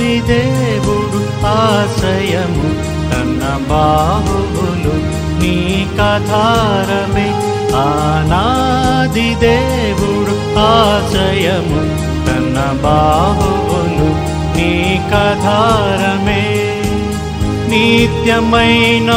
అనాది దేవుడు ఆశ్రయము తన బాహువులు నీ కధారమే అనాది దేవుడు ఆశ్రయము తన బాహువులు నీ కధారమే నిత్యమైన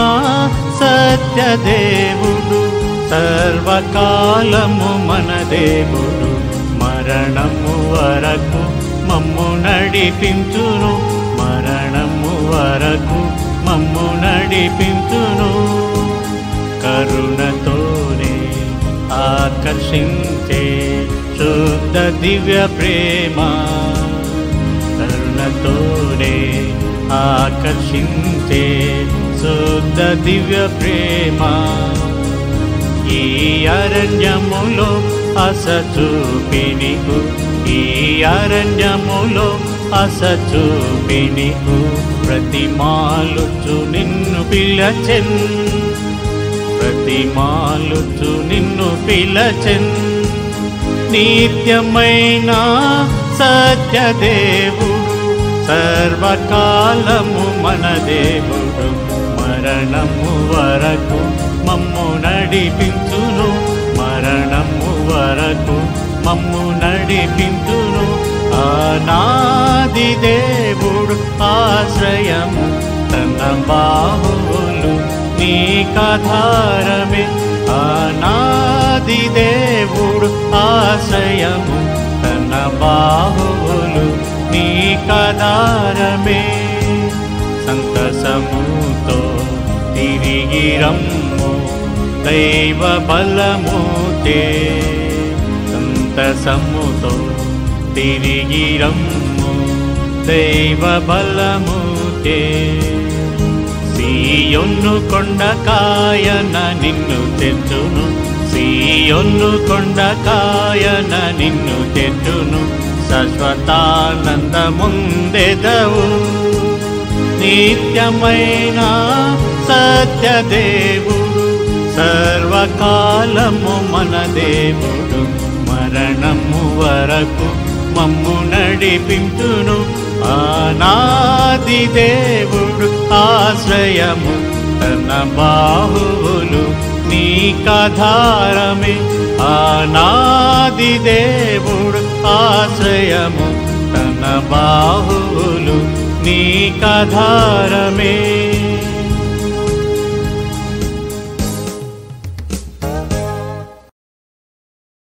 సత్యదేవుడు సర్వకాలము మన దేవుడు మరణము వరకు మమ్ము నడిపించును మరణము వరకు మమ్ము నడిపించును కరుణతోనే ఆకర్షించే శుద్ధ దివ్య ప్రేమ కరుణతోనే ఆకర్షించే శుద్ధ దివ్య ప్రేమ ఈ అరణ్యములో అసచూపినికు ఈ అరణ్యములో అసచూపినికు ప్రతి మాలుచు నిన్ను పిలచెన్ ప్రతి మాలుచు నిన్ను పిలచెన్ నిత్యమైన సత్యదేవుడు సర్వకాలము మన దేవుడు మరణము వరకు మమ్ము నడిపించును మరణము వరకు మమ్ము నడిపించును ఆనాది దేవుడు ఆశ్రయము తన బాహువులు నీ కధారమే ఆనాది దేవుడు ఆశ్రయము తన బాహువులు నీ కధారమే సంతసముతో తిరిగి రమ్ము దైవ బలముతే సంతసముతో తిరిగి రమ్ము దైవ బలముతే సీయొన్ను కొండ కాయన నిన్ను తెచ్చును సీయొన్ను కొండ కాయన నిన్ను తెచ్చును శాశ్వతానంద ముందెదవు నిత్యమైన సత్యదేవుడు సర్వకాలము మన దేవుడు మరణము వరకు మమ్ము నడిపించును ఆనాది దేవుడు ఆశ్రయము తన బాహువులు నీ కధారమే ఆనాది దేవుడు ఆశ్రయము తన బాహువులు నీ కధారమే